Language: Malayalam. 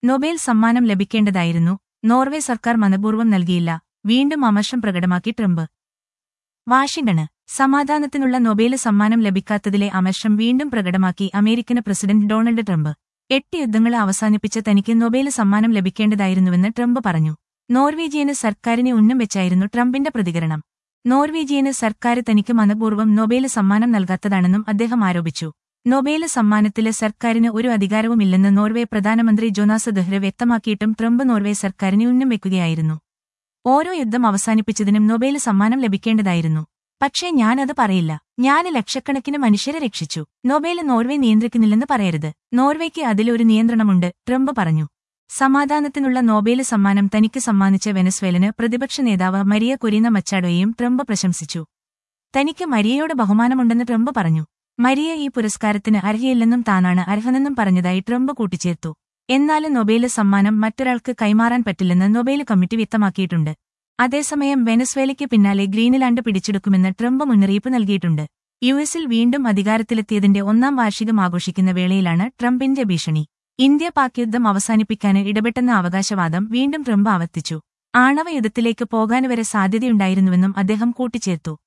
നൊബേൽ സമ്മാനം ലഭിക്കേണ്ടതായിരുന്നു നോർവേ സർക്കാർ മനപൂർവ്വം നൽകിയില്ല വീണ്ടും അമർഷം പ്രകടമാക്കി ട്രംപ് വാഷിംഗ്ടണ് സമാധാനത്തിനുള്ള നൊബേൽ സമ്മാനം ലഭിക്കാത്തതിലെ അമർഷം വീണ്ടും പ്രകടമാക്കി അമേരിക്കൻ പ്രസിഡന്റ് ഡൊണാൾഡ് ട്രംപ് എട്ട് യുദ്ധങ്ങളെ അവസാനിപ്പിച്ച തനിക്ക് നൊബേൽ സമ്മാനം ലഭിക്കേണ്ടതായിരുന്നുവെന്ന് ട്രംപ് പറഞ്ഞു നോർവീജിയന് സർക്കാരിനെ ഉന്നം വെച്ചായിരുന്നു ട്രംപിന്റെ പ്രതികരണം നോർവീജിയന് സർക്കാർ തനിക്ക് മനപൂർവ്വം നൊബേൽ സമ്മാനം നൽകാത്തതാണെന്നും അദ്ദേഹം ആരോപിച്ചു നൊബേൽ സമ്മാനത്തില് സർക്കാരിന് ഒരു അധികാരവുമില്ലെന്ന് നോർവേ പ്രധാനമന്ത്രി ജോനാസ് ദഹ്ര വ്യക്തമാക്കിയിട്ടും ട്രംപ് നോർവേ സർക്കാരിനെ ഉന്നം വെക്കുകയായിരുന്നു ഓരോ യുദ്ധം അവസാനിപ്പിച്ചതിനും നൊബേൽ സമ്മാനം ലഭിക്കേണ്ടതായിരുന്നു പക്ഷേ ഞാനത് പറയില്ല ഞാൻ ലക്ഷക്കണക്കിന് മനുഷ്യരെ രക്ഷിച്ചു നൊബേൽ നോർവേ നിയന്ത്രിക്കുന്നില്ലെന്ന് പറയരുത് നോർവേക്ക് അതിലൊരു നിയന്ത്രണമുണ്ട് ട്രംപ് പറഞ്ഞു സമാധാനത്തിനുള്ള നോബേൽ സമ്മാനം തനിക്ക് സമ്മാനിച്ച വെനസ്വേലന് പ്രതിപക്ഷ നേതാവ് മരിയ കൊരീന മച്ചാഡോയെയും ട്രംപ് പ്രശംസിച്ചു തനിക്ക് മരിയയോട് ബഹുമാനമുണ്ടെന്ന് ട്രംപ് പറഞ്ഞു മരിയ ഈ പുരസ്കാരത്തിന് അർഹയില്ലെന്നും താനാണ് അർഹനെന്നും പറഞ്ഞതായി ട്രംപ് കൂട്ടിച്ചേർത്തു എന്നാലും നൊബേൽ സമ്മാനം മറ്റൊരാൾക്ക് കൈമാറാൻ പറ്റില്ലെന്ന് നൊബേൽ കമ്മിറ്റി വ്യക്തമാക്കിയിട്ടുണ്ട് അതേസമയം വെനസ്വേലയ്ക്ക് പിന്നാലെ ഗ്രീൻലാൻഡ് പിടിച്ചെടുക്കുമെന്ന് ട്രംപ് മുന്നറിയിപ്പ് നൽകിയിട്ടുണ്ട് യുഎസിൽ വീണ്ടും അധികാരത്തിലെത്തിയതിന്റെ ഒന്നാം വാർഷികം ആഘോഷിക്കുന്ന വേളയിലാണ് ട്രംപിന്റെ ഭീഷണി ഇന്ത്യ പാക് യുദ്ധം അവസാനിപ്പിക്കാന് ഇടപെട്ടെന്ന അവകാശവാദം വീണ്ടും ട്രംപ് ആവർത്തിച്ചു ആണവ യുദ്ധത്തിലേക്ക് പോകാനുവരെ സാധ്യതയുണ്ടായിരുന്നുവെന്നും അദ്ദേഹം കൂട്ടിച്ചേർത്തു